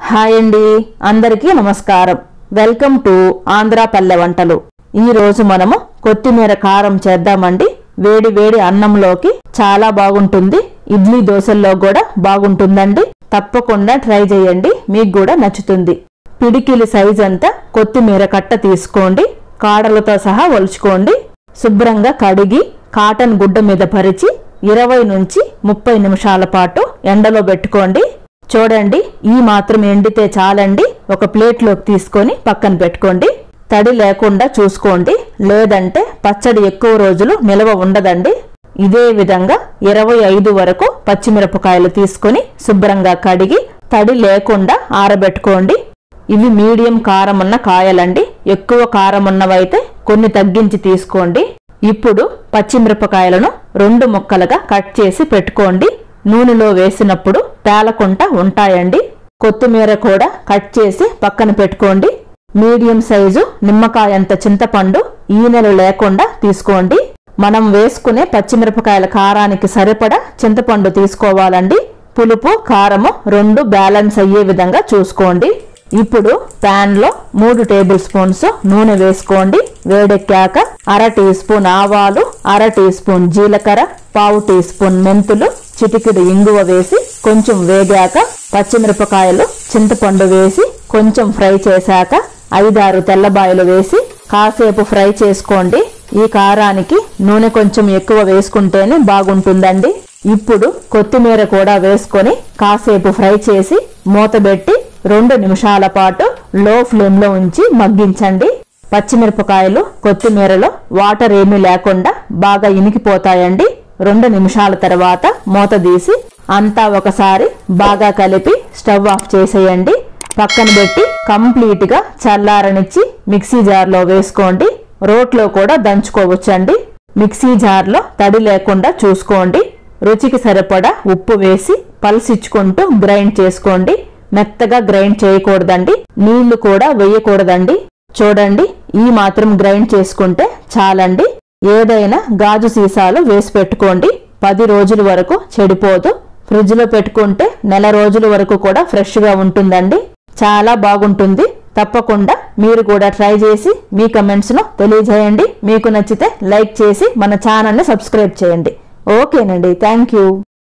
hi అండి అందరికీ నమస్కారం వెల్కమ్ టు ఆంధ్ర పల్లె వంటలు ఈ రోజు మనము కొత్తిమీర కారం చేద్దామండి వేడి వేడి అన్నంలోకి చాలా బాగుంటుంది ఇడ్లీ దోశల్లో కూడా బాగుంటుందండి తప్పకుండా ట్రై చేయండి మీకు కూడా నచ్చుతుంది పిడికిలి సైజ్ అంతా కొత్తిమీర కట్ట తీసుకోండి కాడలతో సహా ఒలుచుకోండి శుభ్రంగా కడిగి కాటన్ గుడ్డ మీద పరిచి ఇరవై నుంచి ముప్పై నిమిషాల పాటు ఎండలో పెట్టుకోండి చూడండి ఈ మాత్రం ఎండితే చాలండి ఒక ప్లేట్లోకి తీసుకొని పక్కన పెట్టుకోండి తడి లేకుండా చూసుకోండి లేదంటే పచ్చడి ఎక్కువ రోజులు నిల్వ ఉండదండి ఇదే విధంగా ఇరవై ఐదు వరకు పచ్చిమిరపకాయలు తీసుకొని శుభ్రంగా కడిగి తడి లేకుండా ఆరబెట్టుకోండి ఇవి మీడియం కారం ఉన్న కాయలండి ఎక్కువ కారం ఉన్నవైతే కొన్ని తగ్గించి తీసుకోండి ఇప్పుడు పచ్చిమిరపకాయలను రెండు ముక్కలుగా కట్ చేసి పెట్టుకోండి నూనెలో వేసినప్పుడు తేలకుండా ఉంటాయండి కొత్తిమీర కూడా కట్ చేసి పక్కన పెట్టుకోండి మీడియం సైజు నిమ్మకాయంత చింతపండు ఈనెలు లేకుండా తీసుకోండి మనం వేసుకునే పచ్చిమిరపకాయల కారానికి సరిపడా చింతపండు తీసుకోవాలండి పులుపు కారము రెండు బ్యాలెన్స్ అయ్యే విధంగా చూసుకోండి ఇప్పుడు ప్యాన్ లో మూడు టేబుల్ స్పూన్స్ నూనె వేసుకోండి వేడెక్కాక అర టీ స్పూన్ ఆవాలు అర టీ స్పూన్ జీలకర్ర పావు టీ స్పూన్ మెంతులు చిటికెడు ఇంగువ వేసి కొంచెం వేగాక పచ్చిమిరపకాయలు చింతపండు వేసి కొంచెం ఫ్రై చేశాక ఐదారు తెల్లబాయలు వేసి కాసేపు ఫ్రై చేసుకోండి ఈ కారానికి నూనె కొంచెం ఎక్కువ వేసుకుంటేనే బాగుంటుందండి ఇప్పుడు కొత్తిమీర కూడా వేసుకొని కాసేపు ఫ్రై చేసి మూతబెట్టి రెండు నిమిషాల పాటు లో ఫ్లేమ్ లో ఉంచి మగ్గించండి పచ్చిమిరపకాయలు కొత్తిమీరలో వాటర్ ఏమీ లేకుండా బాగా ఇనికిపోతాయండి రెండు నిమిషాల తర్వాత మూత తీసి అంతా ఒకసారి బాగా కలిపి స్టవ్ ఆఫ్ చేసేయండి పక్కన పెట్టి కంప్లీట్ గా చల్లారనిచ్చి మిక్సీ జార్లో వేసుకోండి రోట్లో కూడా దంచుకోవచ్చండి మిక్సీ జార్లో తడి లేకుండా చూసుకోండి రుచికి సరిపడా ఉప్పు వేసి పల్సిచ్చుకుంటూ గ్రైండ్ చేసుకోండి మెత్తగా గ్రైండ్ చేయకూడదండి నీళ్లు కూడా వేయకూడదండి చూడండి ఈ మాత్రం గ్రైండ్ చేసుకుంటే చాలండి ఏదైనా గాజు సీసాలు వేసి పెట్టుకోండి పది రోజుల వరకు చెడిపోదు ఫ్రిడ్జ్ లో పెట్టుకుంటే నెల రోజుల వరకు కూడా ఫ్రెష్ గా ఉంటుందండి చాలా బాగుంటుంది తప్పకుండా మీరు కూడా ట్రై చేసి మీ కమెంట్స్ ను తెలియజేయండి మీకు నచ్చితే లైక్ చేసి మన ఛానల్ ని సబ్స్క్రైబ్ చేయండి ఓకేనండి థ్యాంక్ యూ